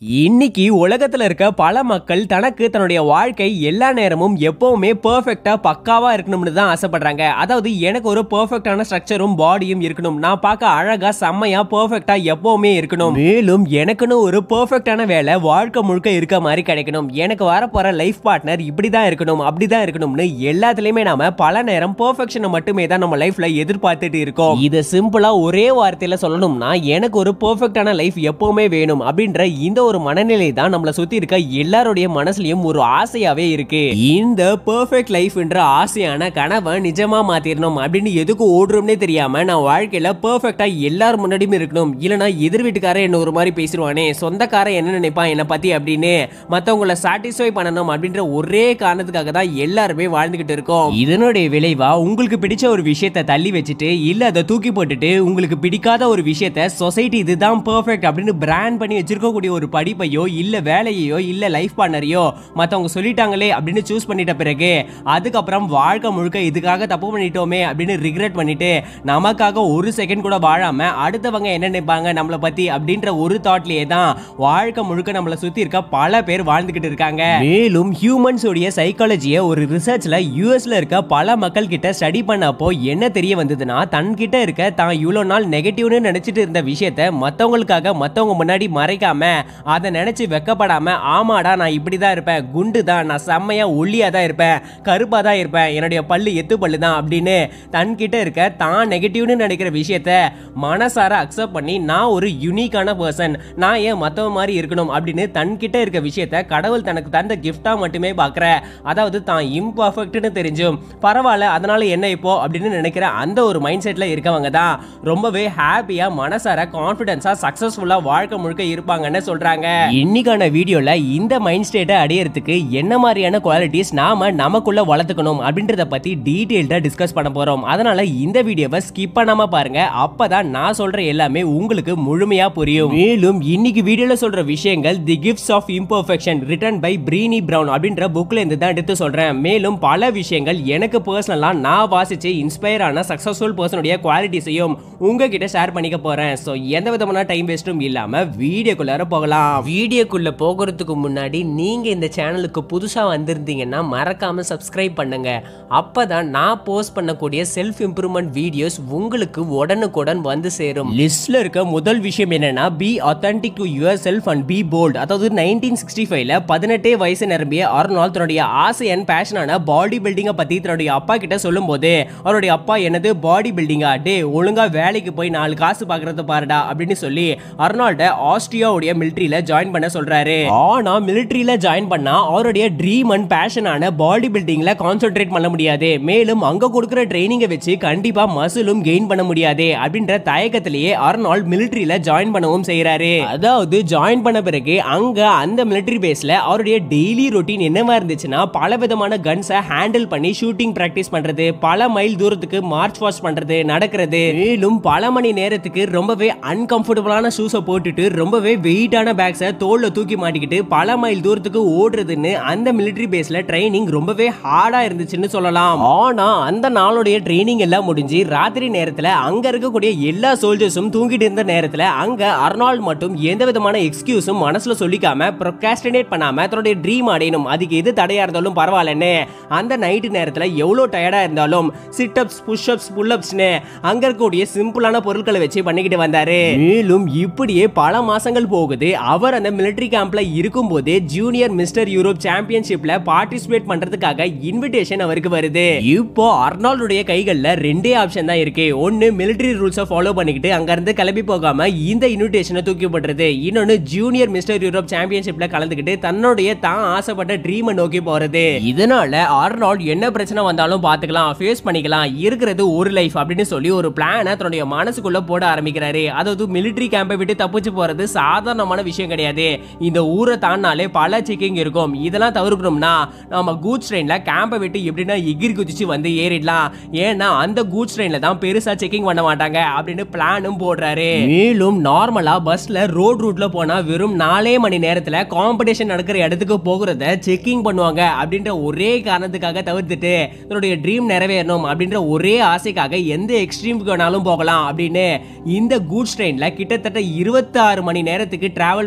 இன்னைக்கு உலகத்துல இருக்க பல மக்கள் தனக்கு தன்னுடைய வாழ்க்கை எல்லா நேரமும் எப்பவுமே பெர்ஃபெக்ட்டா பக்காவா இருக்கணும்னு தான் ஆசைப்படுறாங்க அதாவது எனக்கு ஒரு பெர்ஃபெக்ட்டான ஸ்ட்ரக்சரும் பாடியும் இருக்கணும் நான் பார்க்க அழகா செம்மையா பெர்ஃபெக்ட்டா எப்பவுமே இருக்கணும் மேலும் எனக்குன்னு ஒரு பெர்ஃபெக்ட்டான வேலை வாழ்க்கை முழுக்க இருக்க மாதிரி கிடைக்கணும் எனக்கு வரப்போற லைஃப் பார்ட்னர் இப்படிதான் இருக்கணும் அப்படிதான் இருக்கணும்னு எல்லாத்துலயுமே நாம பல நேரம் பெர்ஃபெக்ஷனை மட்டுமே தான் நம்ம லைஃப்ல எதிர்பார்த்துட்டு இருக்கோம் இதை சிம்பிளா ஒரே வார்த்தையில சொல்லணும்னா எனக்கு ஒரு பெர்ஃபெக்ட்டான லைஃப் எப்பவுமே வேணும் அப்படின்ற இந்த ஒரு மனநிலை தான் நம்மளை சுத்தி இருக்க எல்லாருடைய மனசுலயும் ஒரு ஆசையாவே இருக்கு இந்த பெர்ஃபெக்ட் லைஃப்ன்ற ஆசையான கனவை நிஜமா மாத்திரணும் அப்படின்னு எதுக்கு ஓடுறோம்னே தெரியாம நான் வாழ்க்கையில பெர்ஃபெக்ட்டா எல்லார் முன்னாடியும் இருக்கணும் இல்லனா எதிர் வீட்டுக்காரன் என்ன ஒரு மாதிரி பேசிடுவானே சொந்தக்காரன் என்ன நினைப்பான் என்னை பத்தி அப்படின்னு மத்தவங்கள சாட்டிஸ்ஃபை பண்ணணும் அப்படின்ற ஒரே காரணத்துக்காக தான் எல்லாருமே வாழ்ந்துகிட்டு இருக்கோம் இதனுடைய விளைவா உங்களுக்கு பிடிச்ச ஒரு விஷயத்தை தள்ளி வச்சுட்டு இல்ல அதை தூக்கி போட்டுட்டு உங்களுக்கு பிடிக்காத ஒரு விஷயத்த சொசைட்டி இதுதான் பெர்ஃபெக்ட் அப்படின்னு பிராண்ட் பண்ணி வச்சிருக்கக்கூடிய ஒரு படிப்பையோ இல்ல வேலையையோ இல்ல லைஃப் பார்ட்னரையோ மத்தவங்க சொல்லிட்டாங்களே அப்படின்னு சூஸ் பண்ணிட்ட பிறகு அதுக்கப்புறம் வாழ்க்கை முழுக்க இதுக்காக தப்பு பண்ணிட்டோமே அப்படின்னு ரிக்ரெட் பண்ணிட்டு நமக்காக ஒரு செகண்ட் கூட வாழாம அடுத்தவங்க என்ன நினைப்பாங்க நம்மளை பத்தி அப்படின்ற ஒரு தாட்லயே தான் வாழ்க்கை முழுக்க நம்மளை சுத்தி இருக்க பல பேர் வாழ்ந்துகிட்டு இருக்காங்க மேலும் ஹியூமன்ஸ் உடைய சைக்காலஜியை ஒரு ரிசர்ச்ல யூஎஸ்ல இருக்க பல மக்கள் கிட்ட ஸ்டடி பண்ணப்போ என்ன தெரிய வந்ததுன்னா தன்கிட்ட இருக்க தான் இவ்வளோ நாள் நெகட்டிவ்னு நினைச்சிட்டு இருந்த விஷயத்த மத்தவங்களுக்காக மத்தவங்க முன்னாடி மறைக்காம அதை நினைச்சு வெக்கப்படாம ஆமாடா நான் இப்படி தான் இருப்பேன் குண்டு தான் நான் செம்மையா ஒல்லியா தான் இருப்பேன் கருப்பா தான் இருப்பேன் என்னுடைய பல்லு எத்து பல்லு தான் அப்படின்னு தன்கிட்ட இருக்க தான் நெகட்டிவ்னு நினைக்கிற விஷயத்த மனசார அக்செப்ட் பண்ணி நான் ஒரு யூனிக்கான பர்சன் நான் ஏன் மத்தவங்க மாதிரி இருக்கணும் அப்படின்னு தன்கிட்ட இருக்க விஷயத்த கடவுள் தனக்கு தந்த கிஃப்டா மட்டுமே பார்க்குற அதாவது தான் இம்பர்ஃபெக்ட்னு தெரிஞ்சும் பரவாயில்ல அதனால என்ன இப்போ அப்படின்னு நினைக்கிற அந்த ஒரு மைண்ட் செட்ல இருக்கவங்க தான் ரொம்பவே ஹாப்பியா மனசார கான்ஃபிடென்ஸா சக்சஸ்ஃபுல்லா வாழ்க்கை முழுக்க இருப்பாங்கன்னு சொல்றாங்க இன்னைக்கான வீடியோல இந்த மைண்ட் ஸ்டேட்டை அடையறதுக்கு என்ன மாதிரியான குவாலிட்டிஸ் நாம நமக்குள்ள வளர்த்துக்கணும் அப்படின்றத பத்தி டீடைல்டா டிஸ்கஸ் பண்ண போறோம் அதனால இந்த வீடியோவை ஸ்கிப் பண்ணாம பாருங்க அப்பதான் நான் சொல்ற எல்லாமே உங்களுக்கு முழுமையா புரியும் மேலும் இன்னைக்கு வீடியோல சொல்ற விஷயங்கள் the gifts of imperfection written by Brene Brown அப்படின்ற புக்ல இருந்து தான் எடுத்து சொல்றேன் மேலும் பல விஷயங்கள் எனக்கு பர்சனலா நான் வாசிச்சு இன்ஸ்பயர் ஆன சக்சஸ்ஃபுல் பர்சனுடைய குவாலிட்டிஸையும் உங்ககிட்ட ஷேர் பண்ணிக்க போறேன் ஸோ எந்த விதமான டைம் வேஸ்ட்டும் இல்லாம வீடியோக்குள்ளார போகலாம் வீடியோக்குள்ள போகிறதுக்கு முன்னாடி நீங்க இந்த சேனலுக்கு புதுசா வந்திருந்தீங்கன்னா மறக்காம சப்ஸ்கிரைப் பண்ணுங்க அப்பதான் நான் போஸ்ட் பண்ணக்கூடிய செல்ஃப் இம்ப்ரூவ்மெண்ட் வீடியோஸ் உங்களுக்கு உடனுக்குடன் வந்து சேரும் லிஸ்ட்ல இருக்க முதல் விஷயம் என்னன்னா be authentic to yourself and be bold அதாவது நைன்டீன் சிக்ஸ்டி ஃபைவ்ல பதினெட்டே வயசு நிரம்பிய அர்னால் தன்னுடைய ஆசை அண்ட் பேஷனான பாடி பில்டிங்கை பத்தி தன்னுடைய அப்பா கிட்ட சொல்லும் போது அவருடைய அப்பா என்னது பாடி பில்டிங்கா டே ஒழுங்கா வேலைக்கு போய் நாலு காசு பாக்குறத பாருடா அப்படின்னு சொல்லி அர்னால்ட ஆஸ்திரியாவுடைய மிலிட்ரியில ஜாயின் பண்ண சொல்றாரு ஆனா மிலிட்ரியில ஜாயின் பண்ணா அவருடைய ட்ரீம் அண்ட் பேஷனான பாடி பில்டிங்ல கான்சென்ட்ரேட் பண்ண முடியாது மேலும் அங்க கொடுக்குற ட்ரைனிங்கை வச்சு கண்டிப்பா மசிலும் கெயின் பண்ண முடியாது அப்படின்ற தயக்கத்திலேயே அர்னால்ட் மிலிட்ரியில ஜாயின் பண்ணவும் செய்யறாரு அதாவது ஜாயின் பண்ண பிறகு அங்க அந்த மிலிட்ரி பேஸ்ல அவருடைய டெய்லி ரொட்டீன் என்னவா இருந்துச்சுன்னா பல விதமான கன்ஸை ஹேண்டில் பண்ணி ஷூட்டிங் பிராக்டிஸ் பண்றது பல மைல் தூரத்துக்கு மார்ச் வாஷ் பண்றது நடக்கிறது மேலும் பல மணி நேரத்துக்கு ரொம்பவே அன்கம்ஃபர்டபுளான ஷூஸை போட்டுட்டு ரொம்பவே வெயிட்டான பேக்ஸை தோல்ல தூக்கி மாட்டிக்கிட்டு பல மைல் தூரத்துக்கு ஓடுறதுன்னு அந்த மிலிட்ரி பேஸ்ல ட்ரைனிங் ரொம்பவே ஹார்டா இருந்துச்சுன்னு சொல்லலாம் ஆனா அந்த நாளுடைய ட்ரைனிங் எல்லாம் முடிஞ்சு ராத்திரி நேரத்துல அங்க இருக்கக்கூடிய எல்லா சோல்ஜர்ஸும் தூங்கிட்டு இருந்த நேரத்துல அங்க அர்னால்ட் மட்டும் எந்த விதமான எக்ஸ்கியூஸும் மனசுல சொல்லிக்காம ப்ரொகாஸ்டினேட் பண்ணாம தன்னுடைய ட்ரீம் அடையணும் அதுக்கு எது தடையா இருந்தாலும் பரவாயில்லன்னு அந்த நைட்டு நேரத்துல எவ்வளவு டயர்டா இருந்தாலும் sit ups push ups pull அப்ஸ்னு அங்க இருக்கக்கூடிய சிம்பிளான பொருட்களை வச்சு பண்ணிக்கிட்டு வந்தாரு மேலும் இப்படியே பல மாசங்கள் போகுது அவர் அந்த மிலிட்டரி கேம்ப்ல இருக்கும்போதே ஜூனியர் மிஸ்டர் யூரோப் சாம்பியன்ஷிப்ல பார்ட்டிசிபேட் பண்றதுக்காக இன்விடேஷன் அவருக்கு வருது இப்போ அர்னால்டுடைய கைகள்ல ரெண்டே ஆப்ஷன் தான் இருக்கு ஒன்னு மிலிட்டரி ரூல்ஸை ஃபாலோ பண்ணிக்கிட்டு அங்க இருந்து கிளம்பி போகாம இந்த இன்விடேஷனை தூக்கி போடுறது இன்னொன்னு ஜூனியர் மிஸ்டர் யூரோப் சாம்பியன்ஷிப்ல கலந்துக்கிட்டு தன்னுடைய தான் ஆசைப்பட்ட ட்ரீமை நோக்கி போறது இதனால அர்னால்ட் என்ன பிரச்சனை வந்தாலும் பாத்துக்கலாம் ஃபேஸ் பண்ணிக்கலாம் இருக்கிறது ஒரு லைஃப் அப்படின்னு சொல்லி ஒரு பிளானை தன்னுடைய மனசுக்குள்ள போட ஆரம்பிக்கிறாரு அதாவது மிலிட்டரி கேம்பை விட்டு தப்பிச்சு போறது சாதாரணமான விஷயம் கிடையாது இந்த ஊரை தாண்டினாலே பல செக்கிங் இருக்கும் இதெல்லாம் தவிர்க்கணும்னா நம்ம கூட்ஸ் ட்ரெயின்ல கேம்பை விட்டு எப்படின்னா எகிரி குதிச்சு வந்து ஏறிடலாம் ஏன்னா அந்த கூட்ஸ் ட்ரெயின்ல தான் பெருசா செக்கிங் பண்ண மாட்டாங்க அப்படின்னு பிளானும் போடுறாரு மேலும் நார்மலா பஸ்ல ரோட் ரூட்ல போனா வெறும் நாலே மணி நேரத்துல காம்படிஷன் நடக்கிற இடத்துக்கு போகிறத செக்கிங் பண்ணுவாங்க அப்படின்ற ஒரே காரணத்துக்காக தவிர்த்துட்டு தன்னுடைய ட்ரீம் நிறைவேறணும் அப்படின்ற ஒரே ஆசைக்காக எந்த எக்ஸ்ட்ரீமுக்கு வேணாலும் போகலாம் அப்படின்னு இந்த கூட்ஸ் ட்ரெயின்ல கிட்டத்தட்ட இருபத்தாறு மணி நேரத்துக்கு டிராவல்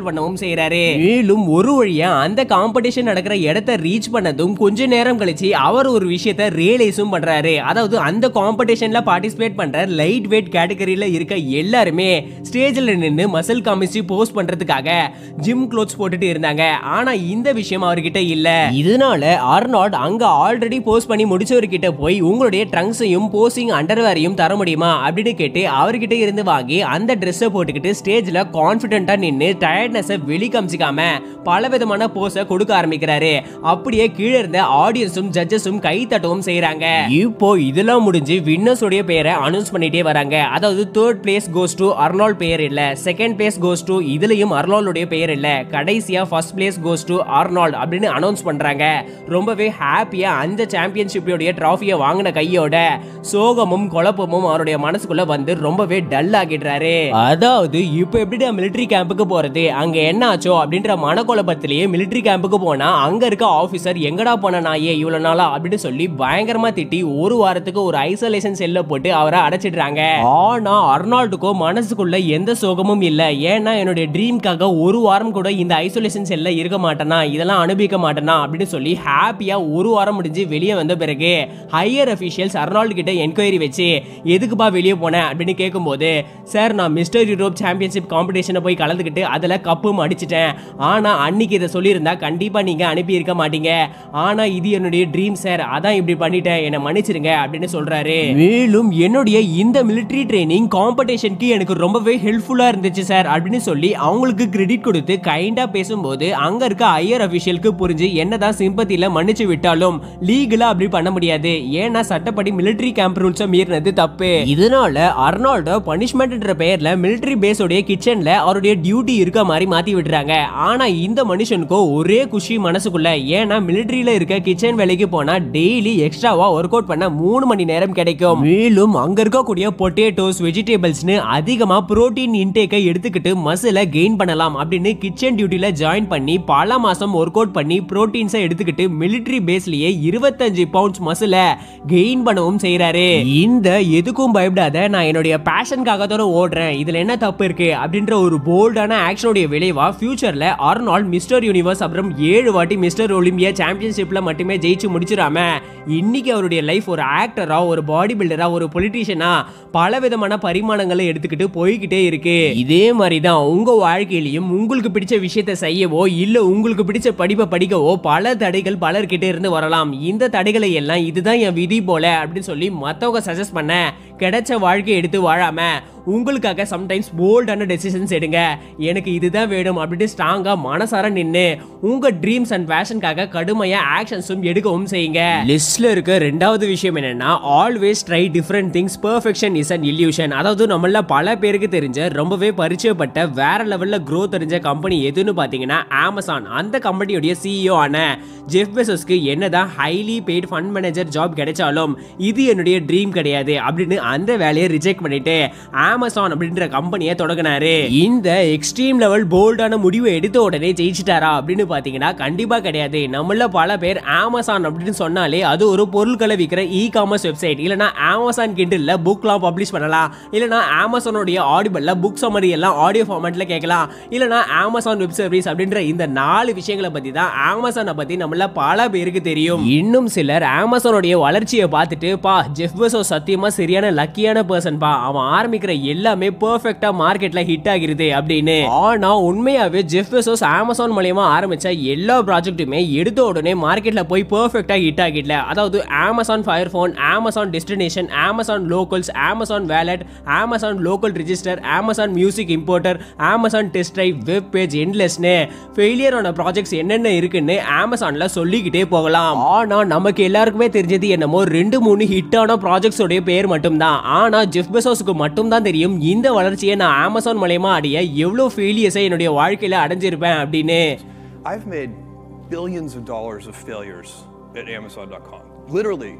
பண்ணவும் செய்யறாரு மேலும் ஒரு வழியா அந்த காம்படிஷன் நடக்கிற இடத்த ரீச் பண்ணதும் கொஞ்ச நேரம் கழிச்சு அவர் ஒரு விஷயத்த ரியலைஸும் பண்றாரு அதாவது அந்த காம்படிஷன்ல பார்ட்டிசிபேட் பண்ற லைட் வெயிட் கேட்டகரியில இருக்க எல்லாருமே ஸ்டேஜ்ல நின்று மசில் காமிச்சு போஸ்ட் பண்றதுக்காக ஜிம் க்ளோத்ஸ் போட்டுட்டு இருந்தாங்க ஆனா இந்த விஷயம் அவர்கிட்ட இல்ல இதனால அர்னால்ட் அங்க ஆல்ரெடி போஸ்ட் பண்ணி முடிச்சவர்கிட்ட போய் உங்களுடைய ட்ரங்க்ஸையும் போசிங் அண்டர்வேரையும் தர முடியுமா அப்படின்னு கேட்டு அவர்கிட்ட இருந்து வாங்கி அந்த ட்ரெஸ்ஸை போட்டுக்கிட்டு ஸ்டேஜ்ல கான்பிடென்ட்டா நின்று டயர்ட்னஸை வெளி காமிச்சிக்காம பல விதமான போஸை கொடுக்க ஆரம்பிக்கிறாரு அப்படியே கீழே இருந்த ஆடியன்ஸும் ஜட்ஜஸும் கை தட்டவும் செய்யறாங்க இப்போ இதெல்லாம் முடிஞ்சு வின்னர்ஸ் உடைய பெயரை அனௌன்ஸ் பண்ணிட்டே வராங்க அதாவது third place goes to Arnold பெயர் இல்ல செகண்ட் பிளேஸ் கோஸ் டு இதுலயும் அர்னால்டுடைய பெயர் இல்ல கடைசியா first place goes to Arnold அப்படின்னு அனௌன்ஸ் பண்றாங்க ரொம்பவே ஹாப்பியா அந்த சாம்பியன்ஷிப்போடைய டிராஃபியை வாங்கின கையோட சோகமும் குழப்பமும் அவருடைய மனசுக்குள்ள வந்து ரொம்பவே டல் ஆகிடுறாரு அதாவது இப்போ எப்படிடா மிலிட்டரி கேம்புக்கு போறது அங்க என்ன ஆச்சோ அப்படின்ற மனக்குழப்பத்திலேயே மிலிட்டரி கேம்புக்கு போனா அங்க இருக்க ஆபீசர் எங்கடா போன நாயே இவ்வளவு நாளா அப்படின்னு சொல்லி பயங்கரமா திட்டி ஒரு வாரத்துக்கு ஒரு ஐசோலேஷன் செல்ல போட்டு அவரை அடைச்சிடுறாங்க ஆனா அர்னால்டுக்கோ மனசுக்குள்ள எந்த சோகமும் இல்ல ஏன்னா என்னுடைய ட்ரீம்காக ஒரு வாரம் கூட இந்த ஐசோலேஷன் செல்ல இருக்க மாட்டேனா இதெல்லாம் அனுபவிக்க மாட்டேனா அப்படின்னு சொல்லி ஹாப்பியா ஒரு வாரம் முடிஞ்சு வெளியே வந்த பிறகு ஹையர் அபிஷியல்ஸ் அர்னால்டு கிட்ட என்கொயரி வச்சு எதுக்குப்பா வெளியே போனேன் அப்படின்னு கேட்கும்போது சார் நான் மிஸ்டர் யூரோப் சாம்பியன்ஷிப் காம்படிஷனை போய் கலந்துக்கிட்டு அதில் கப்பும் அடிச்சிட்டேன் ஆனால் அன்னைக்கு இதை சொல்லியிருந்தா கண்டிப்பாக நீங்கள் அனுப்பி இருக்க மாட்டீங்க ஆனால் இது என்னுடைய ட்ரீம் சார் அதான் இப்படி பண்ணிட்டேன் என்னை மன்னிச்சிருங்க அப்படின்னு சொல்றாரு மேலும் என்னுடைய இந்த மிலிட்ரி ட்ரைனிங் காம்படிஷனுக்கு எனக்கு ரொம்பவே ஹெல்ப்ஃபுல்லாக இருந்துச்சு சார் அப்படின்னு சொல்லி அவங்களுக்கு கிரெடிட் கொடுத்து கைண்டாக பேசும்போது அங்கே இருக்க ஹையர் அஃபிஷியலுக்கு புரிஞ்சு என்னதான் சிம்பத்தியில் மன்னிச்சு விட்டாலும் லீகலாக அப்படி பண்ண முடியாது ஏன்னா சட்டப்படி மிலிட்ரி கேம்ப் ரூல்ஸை மீறினது தப்பு இதனால அர்னால்டோ பனிஷ்மெண்ட்ன்ற பெயர்ல மிலிட்ரி பேஸோடைய கிச்சன்ல அவருடைய டியூட்டி இருக்க மாதிரி மாத்தி விடுறாங்க ஆனா இந்த மனுஷனுக்கோ ஒரே குஷி மனசுக்குள்ள ஏன்னா மிலிட்ரியில இருக்க கிச்சன் வேலைக்கு போனா டெய்லி எக்ஸ்ட்ராவா ஒர்க் அவுட் பண்ண மூணு மணி நேரம் கிடைக்கும் மேலும் அங்க இருக்கக்கூடிய பொட்டேட்டோஸ் வெஜிடபிள்ஸ்னு அதிகமா புரோட்டீன் இன்டேக்கை எடுத்துக்கிட்டு மசில கெயின் பண்ணலாம் அப்படின்னு கிச்சன் டியூட்டில ஜாயின் பண்ணி பல மாசம் ஒர்க் அவுட் பண்ணி புரோட்டீன்ஸை எடுத்துக்கிட்டு மிலிட்ரி பேஸ்லயே இருபத்தஞ்சு பவுண்ட்ஸ் மசில கெயின் பண்ணவும் செய்யறாரு இந்த எதுக்கும் பயப்படாத நான் என்னுடைய பேஷனுக்காக தான் ஓடுறேன் இதுல என்ன தப்பு இருக்கு அப்படின்ற ஒரு போல்டான ஆக்ஷனுடைய விளைவா ஃபியூச்சர்ல அர்னால்ட் மிஸ்டர் யூனிவர்ஸ் அப்புறம் ஏழு வாட்டி மிஸ்டர் ஒலிம்பியா சாம்பியன்ஷிப்ல மட்டுமே ஜெயிச்சு முடிச்சிடாம இன்னைக்கு அவருடைய லைஃப் ஒரு ஆக்டரா ஒரு பாடி பில்டரா ஒரு பொலிட்டீஷியனா பல விதமான பரிமாணங்களை எடுத்துக்கிட்டு போய்கிட்டே இருக்கு இதே மாதிரி தான் உங்க வாழ்க்கையிலையும் உங்களுக்கு பிடிச்ச விஷயத்தை செய்யவோ இல்ல உங்களுக்கு பிடிச்ச படிப்பை படிக்கவோ பல தடைகள் பலர்கிட்ட இருந்து வரலாம் இந்த தடைகளை எல்லாம் இதுதான் என் விதி போல அப்படின்னு சொல்லி மத்தவங்க சஜஸ்ட் பண்ண கிடைச்ச வாழ்க்கையை எடுத்து வாழாம உங்களுக்காக சம்டைம்ஸ் போல்டான டெசிஷன்ஸ் எடுங்க எனக்கு இதுதான் வேணும் அப்படின்னு ஸ்ட்ராங்கா மனசார நின்று உங்க ட்ரீம்ஸ் அண்ட் பேஷனுக்காக கடுமையா ஆக்ஷன்ஸும் எடுக்கவும் செய்யுங்க லிஸ்ட்ல இருக்க ரெண்டாவது விஷயம் என்னன்னா always try different things perfection is an illusion அதாவது நம்மள பல பேருக்கு தெரிஞ்ச ரொம்பவே பரிச்சயப்பட்ட வேற லெவல்ல growth தெரிஞ்ச கம்பெனி எதுன்னு பாத்தீங்கன்னா அமேசான் அந்த கம்பெனியோடைய சிஇஓ ஆன ஜெஃப் பெசோஸ்க்கு என்னதான் highly paid fund manager job கிடைச்சாலும் இது என்னுடைய ட்ரீம் கிடையாது அப்படின்னு அந்த வேலையை ரிஜெக்ட் பண்ணிட்டு அமேசான் அப்படின்ற கம்பெனியை தொடங்கினாரு இந்த எக்ஸ்ட்ரீம் லெவல் போல்டான முடிவை எடுத்த உடனே ஜெயிச்சிட்டாரா அப்படின்னு பாத்தீங்கன்னா கண்டிப்பா கிடையாது நம்மள பல பேர் அமேசான் அப்படின்னு சொன்னாலே அது ஒரு பொருட்களை விற்கிற இ காமர்ஸ் வெப்சைட் இல்லனா அமேசான் கிண்டில் புக்லாம் பப்ளிஷ் பண்ணலாம் இல்லனா அமேசானோடைய ஆடிபிள்ல புக் சம்மரி எல்லாம் ஆடியோ ஃபார்மேட்ல கேட்கலாம் இல்லனா அமேசான் வெப் சர்வீஸ் அப்படின்ற இந்த நாலு விஷயங்களை பத்தி தான் அமேசானை பத்தி நம்மள பல பேருக்கு தெரியும் இன்னும் சிலர் அமேசானோடைய வளர்ச்சியை பார்த்துட்டு பா ஜெஃப் பெசோ சத்தியமா சரியான லக்கியான பர்சன் பா அவன் ஆரம்பிக்கிற எல்லாமே பெர்ஃபெக்ட்டா மார்க்கெட்ல ஹிட் ஆகிருது அப்படின்னு ஆனா உண்மையாவே ஜெஃப் பெசோஸ் அமேசான் மூலியமா ஆரம்பிச்ச எல்லா ப்ராஜெக்ட்டுமே எடுத்த உடனே மார்க்கெட்ல போய் பெர்ஃபெக்ட்டா ஹிட் ஆகிடல அதாவது Amazon fire phone Amazon destination Amazon locals Amazon wallet Amazon local register Amazon music importer Amazon test drive web page எண்ட்லெஸ்னு ஃபெயிலியர் ஆன ப்ராஜெக்ட்ஸ் என்னென்ன இருக்குன்னு அமேசான்ல சொல்லிக்கிட்டே போகலாம் ஆனா நமக்கு எல்லாருக்குமே தெரிஞ்சது என்னமோ ரெண்டு மூணு ஹிட்டான ப்ராஜெக்ட்ஸோடைய பேர் மட்டும்தான் ஆனா ஜெஃப் பெசோஸ்க்கு மட்டும்தான் தெரியும் இந்த வளர்ச்சியை நான் அமேசான் மூலயமா அடைய எவ்வளவு ஃபெயிலியர்ஸை என்னுடைய வாழ்க்கையில அடைஞ்சிருப்பேன் அப்படின்னு I've made billions of dollars of failures at Amazon.com. Literally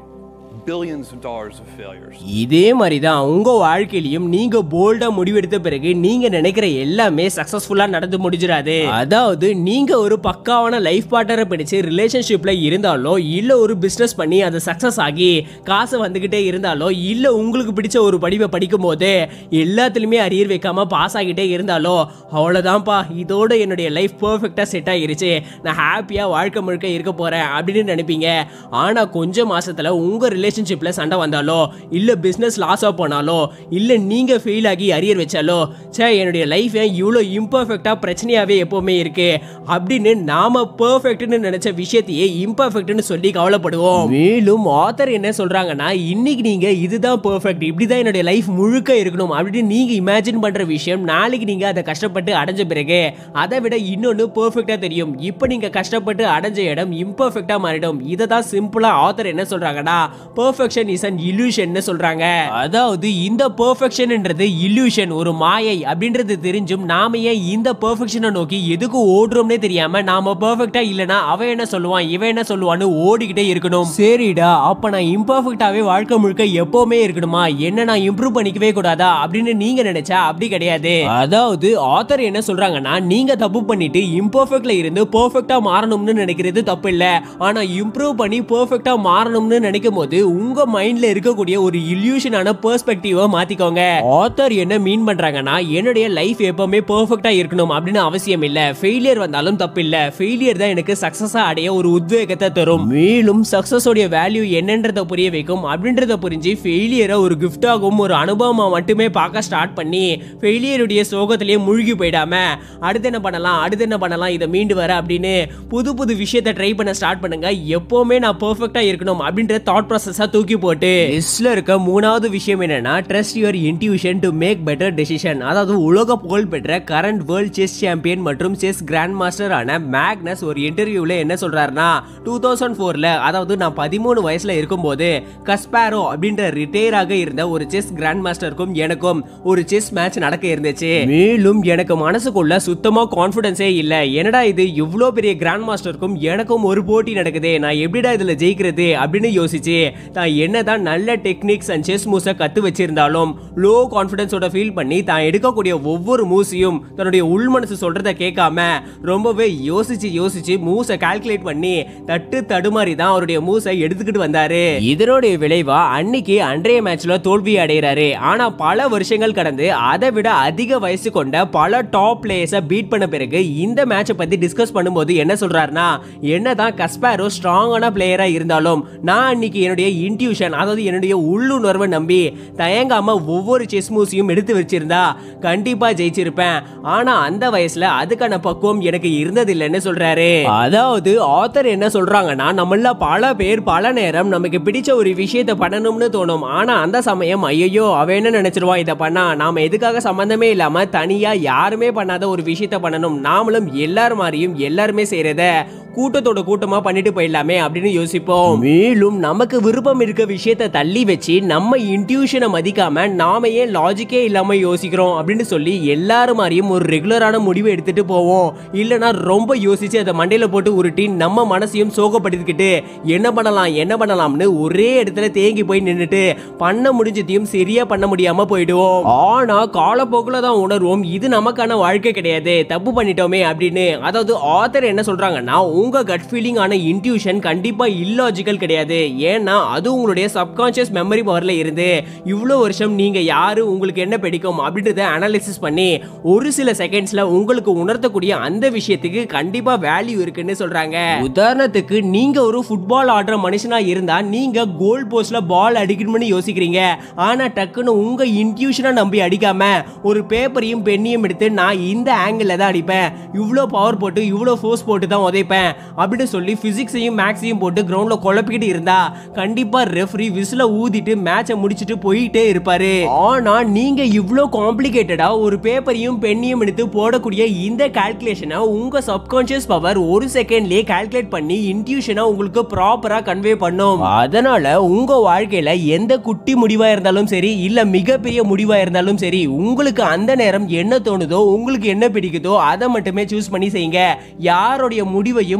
billions of dollars of failures. இதே மாதிரி தான் உங்க வாழ்க்கையிலையும் நீங்க போல்டா முடிவெடுத்த பிறகு நீங்க நினைக்கிற எல்லாமே சக்சஸ்ஃபுல்லா நடந்து முடிஞ்சிடாது அதாவது நீங்க ஒரு பக்காவான லைஃப் பார்ட்னரை பிடிச்சு ரிலேஷன்ஷிப்ல இருந்தாலோ இல்ல ஒரு பிசினஸ் பண்ணி அது சக்சஸ் ஆகி காசு வந்துகிட்டே இருந்தாலோ இல்ல உங்களுக்கு பிடிச்ச ஒரு படிப்பை படிக்கும் போது எல்லாத்துலயுமே அரியர் வைக்காம பாஸ் ஆகிட்டே இருந்தாலோ அவ்வளவுதான்ப்பா இதோட என்னுடைய லைஃப் பெர்ஃபெக்டா செட் ஆகிருச்சு நான் ஹாப்பியா வாழ்க்கை முழுக்க இருக்க போறேன் அப்படின்னு நினைப்பீங்க ஆனா கொஞ்ச மாசத்துல உங்க ரிலேஷன்ஷிப்ல சண்டை வந்தாலோ இல்ல பிசினஸ் லாஸா போனாலோ இல்ல நீங்க ஃபெயில் ஆகி அரியர் வச்சாலோ சே என்னுடைய லைஃப் இவ்வளோ இம்பர்ஃபெக்டா பிரச்சனையாவே எப்பவுமே இருக்கு அப்படின்னு நாம பெர்ஃபெக்ட்னு நினைச்ச விஷயத்தையே இம்பர்ஃபெக்ட்னு சொல்லி கவலைப்படுவோம் மேலும் ஆத்தர் என்ன சொல்றாங்கன்னா இன்னைக்கு நீங்க இதுதான் பெர்ஃபெக்ட் இப்படிதான் என்னுடைய லைஃப் முழுக்க இருக்கணும் அப்படின்னு நீங்க இமேஜின் பண்ற விஷயம் நாளைக்கு நீங்க அதை கஷ்டப்பட்டு அடைஞ்ச பிறகு அதை விட இன்னொன்னு பெர்ஃபெக்ட்டா தெரியும் இப்போ நீங்க கஷ்டப்பட்டு அடைஞ்ச இடம் இம்பர்ஃபெக்ட்டா மாறிடும் இதை தான் சிம்பிளா ஆத்தர் என்ன சொல்றாங்கன்னா பெர்ஃபெக்ஷன் இஸ் அன் illusion சொல்றாங்க அதாவது இந்த பெர்ஃபெக்ஷன்ன்றது illusion ஒரு மாயை அப்படின்றது தெரிஞ்சும் நாம ஏன் இந்த பெர்ஃபெக்ஷனை நோக்கி எதுக்கு ஓடுறோம்னே தெரியாம நாம பெர்ஃபெக்ட்டா இல்லனா அவன் என்ன சொல்லுவான் இவன் என்ன சொல்லுவான்னு ஓடிக்கிட்டே இருக்கணும் சரிடா அப்ப நான் இம்பர்ஃபெக்ட்டாவே வாழ்க்கை முழுக்க எப்பவுமே இருக்கணுமா என்ன நான் இம்ப்ரூவ் பண்ணிக்கவே கூடாதா அப்படின்னு நீங்க நினைச்சா அப்படி கிடையாது அதாவது ஆத்தர் என்ன சொல்றாங்கன்னா நீங்க தப்பு பண்ணிட்டு இம்பர்ஃபெக்ட்ல இருந்து பெர்ஃபெக்ட்டா மாறணும்னு நினைக்கிறது தப்பு இல்ல ஆனா இம்ப்ரூவ் பண்ணி பெர்ஃபெக்ட்டா மாறணும்னு நினைக்கும் போது உங்க மைண்ட்ல இருக்கக்கூடிய ஒரு இல்யூஷனான பெர்ஸ்பெக்டிவை மாத்திக்கோங்க ஆத்தர் என்ன மீன் பண்றாங்கன்னா என்னுடைய லைஃப் எப்பவுமே பெர்ஃபெக்ட்டா இருக்கணும் அப்படின்னு அவசியம் இல்ல ஃபெயிலியர் வந்தாலும் தப்பு இல்ல ஃபெயிலியர் தான் எனக்கு சக்சஸா அடைய ஒரு உத்வேகத்தை தரும் மேலும் சக்சஸ் உடைய வேல்யூ என்னன்றத புரிய வைக்கும் அப்படின்றத புரிஞ்சு ஃபெயிலியரை ஒரு கிஃப்டாகவும் ஒரு அனுபவமா மட்டுமே பார்க்க ஸ்டார்ட் பண்ணி ஃபெயிலியருடைய சோகத்திலேயே மூழ்கி போயிடாம அடுத்து என்ன பண்ணலாம் அடுத்து என்ன பண்ணலாம் இதை மீண்டு வர அப்படின்னு புது புது விஷயத்தை ட்ரை பண்ண ஸ்டார்ட் பண்ணுங்க எப்பவுமே நான் பெர்ஃபெக்ட்டா இருக்கணும் அப்படின்ற தாட் ப்ராசஸா தூக்கி போட்டு லிஸ்ட்ல இருக்க மூணாவது விஷயம் என்னன்னா trust your intuition to make better decision அதாவது உலக புகழ் பெற்ற கரண்ட் வேர்ல்ட் செஸ் சாம்பியன் மற்றும் செஸ் கிராண்ட் மாஸ்டரான மேக்னஸ் ஒரு இன்டர்வியூல என்ன சொல்றாருன்னா டூ தௌசண்ட் ஃபோர்ல அதாவது நான் பதிமூணு வயசுல இருக்கும்போது கஸ்பாரோ அப்படின்ற ரிட்டையர் ஆக இருந்த ஒரு செஸ் கிராண்ட் மாஸ்டருக்கும் எனக்கும் ஒரு செஸ் மேட்ச் நடக்க இருந்துச்சு மேலும் எனக்கு மனசுக்குள்ள சுத்தமா கான்பிடன்ஸே இல்ல என்னடா இது இவ்ளோ பெரிய கிராண்ட் மாஸ்டருக்கும் எனக்கும் ஒரு போட்டி நடக்குது நான் எப்படிடா இதுல ஜெயிக்கிறது அப்படின்னு யோசிச்சு தான் என்னதான் நல்ல டெக்னிக்ஸ் அண்ட் செஸ் மூஸை கத்து வச்சிருந்தாலும் லோ கான்பிடன்ஸோட ஃபீல் பண்ணி தான் எடுக்கக்கூடிய ஒவ்வொரு மூஸையும் தன்னுடைய உள் மனசு சொல்றத கேட்காம ரொம்பவே யோசிச்சு யோசிச்சு மூஸை கால்குலேட் பண்ணி தட்டு தடுமாறி தான் அவருடைய மூஸை எடுத்துக்கிட்டு வந்தாரு இதனுடைய விளைவா அன்னைக்கு அன்றைய மேட்ச்ல தோல்வி அடைகிறாரு ஆனா பல வருஷங்கள் கடந்து அதை விட அதிக வயசு கொண்ட பல டாப் பிளேயர்ஸை பீட் பண்ண பிறகு இந்த மேட்சை பத்தி டிஸ்கஸ் பண்ணும்போது என்ன சொல்றாருன்னா என்னதான் கஸ்பாரோ ஸ்ட்ராங்கான பிளேயரா இருந்தாலும் நான் அன்னைக்கு என்னுடைய இன்ட்யூஷன் அதாவது என்னுடைய உள்ளுணர்வை நம்பி தயங்காம ஒவ்வொரு செஸ் மூஸையும் எடுத்து வச்சிருந்தா கண்டிப்பா ஜெயிச்சிருப்பேன் ஆனா அந்த வயசுல அதுக்கான பக்குவம் எனக்கு இருந்ததில்லைன்னு சொல்றாரு அதாவது ஆத்தர் என்ன சொல்றாங்கன்னா நம்மள பல பேர் பல நேரம் நமக்கு பிடிச்ச ஒரு விஷயத்தை பண்ணணும்னு தோணும் ஆனா அந்த சமயம் ஐயோ அவ என்ன நினைச்சிருவா இதை பண்ணா நாம எதுக்காக சம்பந்தமே இல்லாம தனியா யாருமே பண்ணாத ஒரு விஷயத்த பண்ணணும் நாமளும் எல்லார் மாதிரியும் எல்லாருமே செய்யறத கூட்டத்தோட கூட்டமா பண்ணிட்டு போயிடலாமே அப்படின்னு யோசிப்போம் மேலும் நமக்கு விருப்பம் இருக்க விஷயத்த தள்ளி வச்சு நம்ம இன்ட்யூஷனை மதிக்காம நாம ஏன் லாஜிக்கே இல்லாம யோசிக்கிறோம் அப்படின்னு சொல்லி எல்லாரும் மாதிரியும் ஒரு ரெகுலரான முடிவை எடுத்துட்டு போவோம் இல்லனா ரொம்ப யோசிச்சு அதை மண்டையில போட்டு உருட்டி நம்ம மனசையும் சோகப்படுத்திக்கிட்டு என்ன பண்ணலாம் என்ன பண்ணலாம்னு ஒரே இடத்துல தேங்கி போய் நின்னுட்டு பண்ண முடிஞ்சதையும் சரியா பண்ண முடியாம போயிடுவோம் ஆனா காலப்போக்குல தான் உணர்வோம் இது நமக்கான வாழ்க்கை கிடையாது தப்பு பண்ணிட்டோமே அப்படின்னு அதாவது ஆத்தர் என்ன சொல்றாங்கன்னா உங்க கட் ஃபீலிங் ஆன இன்ட்யூஷன் கண்டிப்பா இல்லாஜிக்கல் கிடையாது ஏன்னா அது உங்களுடைய சப்கான்ஷியஸ் மெமரி பவர்ல இருந்து இவ்வளோ வருஷம் நீங்க யாரு உங்களுக்கு என்ன பிடிக்கும் அப்படின்றத அனாலிசிஸ் பண்ணி ஒரு சில செகண்ட்ஸ்ல உங்களுக்கு உணர்த்தக்கூடிய அந்த விஷயத்துக்கு கண்டிப்பா வேல்யூ இருக்குன்னு சொல்றாங்க உதாரணத்துக்கு நீங்க ஒரு ஃபுட்பால் ஆடுற மனுஷனா இருந்தா நீங்க கோல் போஸ்ட்ல பால் அடிக்கணும்னு யோசிக்கிறீங்க ஆனா டக்குன்னு உங்க இன்ட்யூஷனை நம்பி அடிக்காம ஒரு பேப்பரையும் பெண்ணையும் எடுத்து நான் இந்த ஆங்கிள் தான் அடிப்பேன் இவ்வளோ பவர் போட்டு இவ்வளோ ஃபோர்ஸ் போட்டு தான் உதைப்பேன் அப்படின்னு சொல்லி பிசிக்ஸையும் மேக்ஸையும் போட்டு கிரவுண்ட்ல குழப்பிக்கிட்டு இருந்தா கண்டிப்பா ரெஃப்ரி விசில ஊதிட்டு மேட்சை முடிச்சிட்டு போயிட்டே இருப்பாரு ஆனா நீங்க இவ்வளோ காம்ப்ளிகேட்டடா ஒரு பேப்பரையும் பெண்ணையும் எடுத்து போடக்கூடிய இந்த கால்குலேஷனை உங்க சப்கான்ஷியஸ் பவர் ஒரு செகண்ட்லயே கால்குலேட் பண்ணி இன்ட்யூஷனை உங்களுக்கு ப்ராப்பரா கன்வே பண்ணும் அதனால உங்க வாழ்க்கையில எந்த குட்டி முடிவா இருந்தாலும் சரி இல்ல மிகப்பெரிய முடிவா இருந்தாலும் சரி உங்களுக்கு அந்த நேரம் என்ன தோணுதோ உங்களுக்கு என்ன பிடிக்குதோ அதை மட்டுமே சூஸ் பண்ணி செய்யுங்க யாருடைய முடிவையும்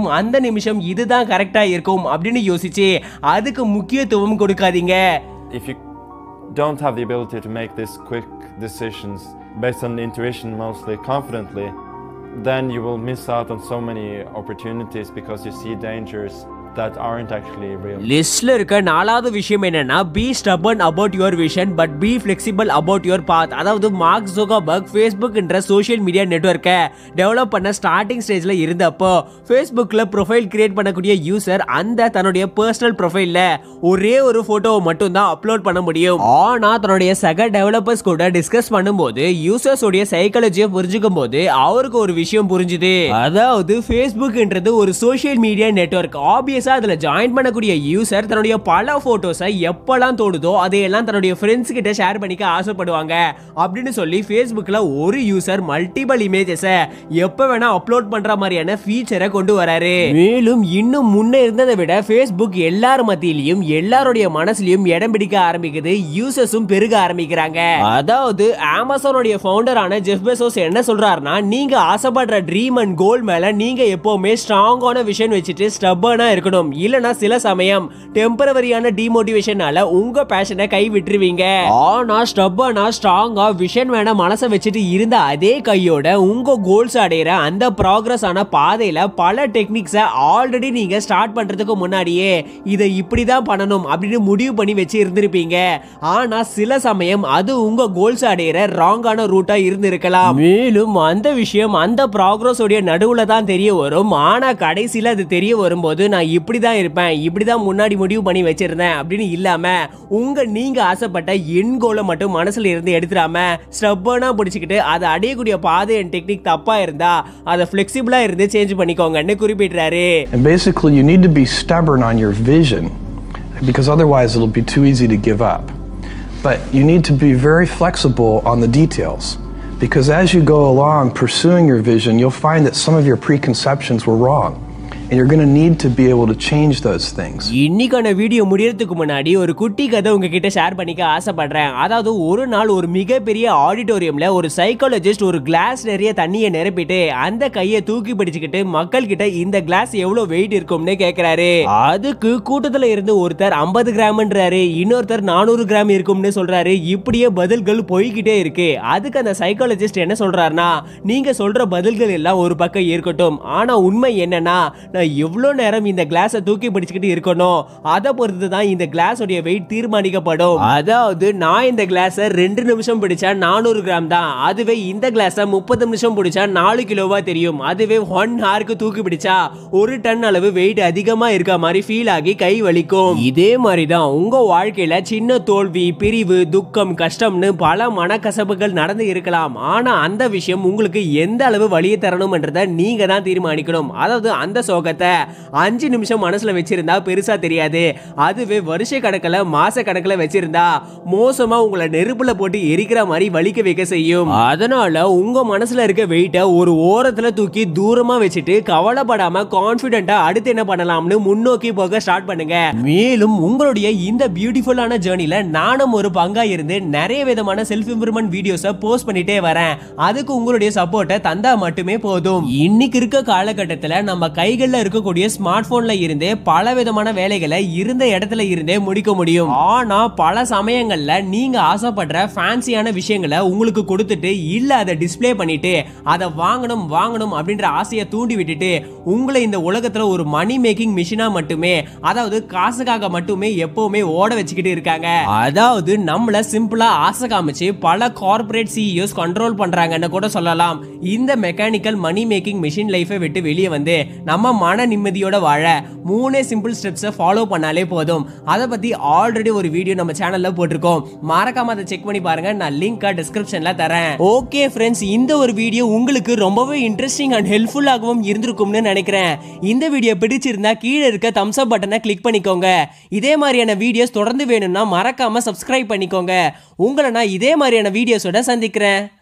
மேலும் அந்த நிமிஷம் இதுதான் கரெக்டா இருக்கும் அப்படின்னு யோசிச்சு அதுக்கு முக்கியத்துவம் கொடுக்காதீங்க if you don't have the ability to make these quick decisions based on intuition mostly confidently then you will miss out on so many opportunities because you see dangers that aren't actually real லிஸ்ட்ல இருக்க நாலாவது விஷயம் என்னன்னா be stubborn about your vision but be flexible about your path அதாவது Mark Zuckerberg ஃபேஸ்புக்ன்ற social media நெட்வொர்க்கை develop பண்ண starting ஸ்டேஜ்ல இருந்தப்போ ஃபேஸ்புக்ல ப்ரொஃபைல் கிரியேட் பண்ணக்கூடிய யூசர் அந்த தன்னுடைய பர்சனல் ப்ரொஃபைல்ல ஒரே ஒரு போட்டோவை மட்டும் தான் அப்லோட் பண்ண முடியும் ஆனா தன்னுடைய சக டெவலப்பர்ஸ் கூட டிஸ்கஸ் பண்ணும்போது யூசர்ஸ் உடைய சைக்காலஜியை புரிஞ்சுக்கும் போது அவருக்கு ஒரு விஷயம் புரிஞ்சுது அதாவது ஃபேஸ்புக்ன்றது ஒரு சோஷியல் மீடியா நெட்வொர்க் ஆப்வியஸா அதுல ஜாயின் பண்ணக்கூடிய யூசர் தன்னுடைய பல போட்டோஸை எப்பெல்லாம் தோணுதோ அதையெல்லாம் தன்னுடைய ஃப்ரெண்ட்ஸ் கிட்ட ஷேர் பண்ணிக்க ஆசைப்படுவாங்க அப்படின்னு சொல்லி ஃபேஸ்புக்ல ஒரு யூசர் மல்டிபிள் இமேஜஸை எப்ப வேணா அப்லோட் பண்ற மாதிரியான ஃபீச்சரை கொண்டு வராரு மேலும் இன்னும் முன்ன இருந்ததை விட ஃபேஸ்புக் எல்லார் மத்தியிலையும் எல்லாருடைய மனசுலயும் இடம் பிடிக்க ஆரம்பிக்குது யூசர்ஸும் பெருக ஆரம்பிக்கிறாங்க அதாவது அமேசானுடைய ஃபவுண்டரான ஜெஃப் பெசோஸ் என்ன சொல்றாருன்னா நீங்க ஆசைப்படுற ட்ரீம் அண்ட் கோல் மேல நீங்க எப்பவுமே ஸ்ட்ராங்கான விஷன் வச்சுட்டு ஸ்டப்பனா இருக்கணும் இல்லனா சில சமயம் டெம்பரவரியான டிமோட்டிவேஷனால உங்க பேஷனை கை விட்டுருவீங்க ஆனா ஸ்டப்பனா ஸ்ட்ராங்கா விஷன் வேணா மனசை வச்சுட்டு இருந்த அதே கையோட உங்க கோல்ஸ் அடையிற அந்த ப்ராக்ரஸ் ஆன பாதையில பல டெக்னிக்ஸை ஆல்ரெடி நீங்க ஸ்டார்ட் பண்றதுக்கு முன்னாடியே இதை இப்படிதான் பண்ணணும் அப்படின்னு முடிவு பண்ணி வச்சு இருந்திருப்பீங்க ஆனா சில சமயம் அது உங்க கோல்ஸ் அடையிற ராங்கான ரூட்டா இருந்திருக்கலாம் மேலும் அந்த விஷயம் அந்த ப்ராக்ரஸ் உடைய நடுவுல தான் தெரிய வரும் ஆனா கடைசியில அது தெரிய வரும்போது நான் இப்படி தான் இருப்பேன் இப்படி தான் முன்னாடி முடிவு பண்ணி வச்சிருந்தேன் அப்படின்னு இல்லாம உங்க நீங்க ஆசைப்பட்ட என் கோலை மட்டும் மனசுல இருந்து எடுத்துடாம ஸ்டப்பனா பிடிச்சிக்கிட்டு அதை அடையக்கூடிய பாதை அண்ட் டெக்னிக் தப்பா இருந்தா அதை ஃபிளெக்சிபிளா இருந்து சேஞ்ச் பண்ணிக்கோங்கன்னு குறிப்பிடுறாரு And basically, you need to be stubborn on your vision because otherwise it'll be too easy to give up. But you need to be very flexible on the details because as you go along pursuing your vision, you'll find that some of your preconceptions were wrong. And you're going to need to be able to change those things. இன்னைக்கான video முடியறதுக்கு முன்னாடி ஒரு குட்டி கதை உங்ககிட்ட share பண்ணிக்க ஆசைப்படுறேன் அதாவது ஒரு நாள் ஒரு மிகப்பெரிய ஆடிட்டோரியம்ல ஒரு சைக்காலஜிஸ்ட் ஒரு கிளாஸ் நிறைய தண்ணியை நிரப்பிட்டு அந்த கையை தூக்கி பிடிச்சுக்கிட்டு மக்கள் கிட்ட இந்த கிளாஸ் எவ்வளவு வெயிட் இருக்கும்னு கேக்குறாரு அதுக்கு கூட்டத்துல இருந்து ஒருத்தர் 50 கிராம்ன்றாரு இன்னொருத்தர் நானூறு கிராம் இருக்கும்னு சொல்றாரு இப்படியே பதில்கள் போய்கிட்டே இருக்கு அதுக்கு அந்த சைக்காலஜிஸ்ட் என்ன சொல்றாருன்னா நீங்க சொல்ற பதில்கள் எல்லாம் ஒரு பக்கம் இருக்கட்டும் ஆனா உண்மை என்னன்னா நான் எவ்வளோ நேரம் இந்த கிளாஸை தூக்கி பிடிச்சிக்கிட்டு இருக்கணும் அதை பொறுத்து தான் இந்த கிளாஸ் உடைய வெயிட் தீர்மானிக்கப்படும் அதாவது நான் இந்த கிளாஸை ரெண்டு நிமிஷம் பிடிச்சா நானூறு கிராம் தான் அதுவே இந்த கிளாஸை முப்பது நிமிஷம் பிடிச்சா நாலு கிலோவா தெரியும் அதுவே ஒன் ஹாருக்கு தூக்கி பிடிச்சா ஒரு டன் அளவு வெயிட் அதிகமா இருக்க மாதிரி ஃபீல் ஆகி கை வலிக்கும் இதே மாதிரி தான் உங்க வாழ்க்கையில சின்ன தோல்வி பிரிவு துக்கம் கஷ்டம்னு பல மனக்கசப்புகள் நடந்து இருக்கலாம் ஆனா அந்த விஷயம் உங்களுக்கு எந்த அளவு வழியை தரணும்ன்றதை நீங்க தான் தீர்மானிக்கணும் அதாவது அந்த சோகத்தை அஞ்சு நிமிஷம் மனசுல வச்சிருந்தா பெருசா தெரியாது அதுவே வருஷ கணக்கில் மாச கணக்கில் வச்சிருந்தா மோசமா உங்களை நெருப்புல போட்டு எரிக்கிற மாதிரி வலிக்க வைக்க செய்யும் அதனால உங்க மனசுல இருக்க வெயிட்டை ஒரு ஓரத்துல தூக்கி தூரமா வச்சுட்டு கவலைப்படாம கான்பிடென்ட்டா அடுத்து என்ன பண்ணலாம்னு முன்னோக்கி போக ஸ்டார்ட் பண்ணுங்க மேலும் உங்களுடைய இந்த பியூட்டிஃபுல்லான ஜேர்னில நானும் ஒரு பங்கா இருந்து நிறைய விதமான செல்ஃப் இம்ப்ரூவ்மெண்ட் வீடியோஸை போஸ்ட் பண்ணிட்டே வரேன் அதுக்கு உங்களுடைய சப்போர்ட்டை தந்தா மட்டுமே போதும் இன்னைக்கு இருக்க காலகட்டத்துல நம்ம கைகள்ல இருக்கக்கூடிய ஸ்மார்ட் போன்ல இருந்தே பல விதமான வேலைகளை இருந்த இடத்துல இருந்தே முடிக்க முடியும் ஆனா பல சமயங்கள்ல நீங்க ஆசைப்படுற ஃபேன்சியான விஷயங்களை உங்களுக்கு கொடுத்துட்டு இல்ல அதை டிஸ்ப்ளே பண்ணிட்டு அதை வாங்கணும் வாங்கணும் அப்படின்ற ஆசையை தூண்டி விட்டுட்டு உங்களை இந்த உலகத்துல ஒரு மணி மேக்கிங் மிஷினா மட்டுமே அதாவது காசுக்காக மட்டுமே எப்பவுமே ஓட வச்சுக்கிட்டு இருக்காங்க அதாவது நம்மள சிம்பிளா ஆசை காமிச்சு பல கார்ப்பரேட் சிஇஓஸ் கண்ட்ரோல் பண்றாங்கன்னு கூட சொல்லலாம் இந்த மெக்கானிக்கல் மணி மேக்கிங் மிஷின் லைஃபை விட்டு வெளியே வந்து நம்ம மன நிம்மதியோட வாழ மூணே சிம்பிள் ஸ்டெப்ஸை ஃபாலோ பண்ணாலே போதும் அதை பத்தி ஆல்ரெடி ஒரு வீடியோ நம்ம சேனல்ல போட்டிருக்கோம் மறக்காம அதை செக் பண்ணி பாருங்க நான் லிங்க் டிஸ்கிரிப்ஷன்ல தரேன் ஓகே ஃப்ரெண்ட்ஸ் இந்த ஒரு வீடியோ உங்களுக்கு ரொம்பவே இன்ட்ரெஸ்டிங் அண்ட் ஹெல்ப்ஃபுல்லாகவும் இருந்திருக்கும்னு நினைக்கிறேன் இந்த வீடியோ பிடிச்சிருந்தா கீழே இருக்க தம்ஸ் அப் பட்டனை கிளிக் பண்ணிக்கோங்க இதே மாதிரியான வீடியோஸ் தொடர்ந்து வேணும்னா மறக்காம சப்ஸ்கிரைப் பண்ணிக்கோங்க உங்களை நான் இதே மாதிரியான வீடியோஸோட சந்திக்கிறேன்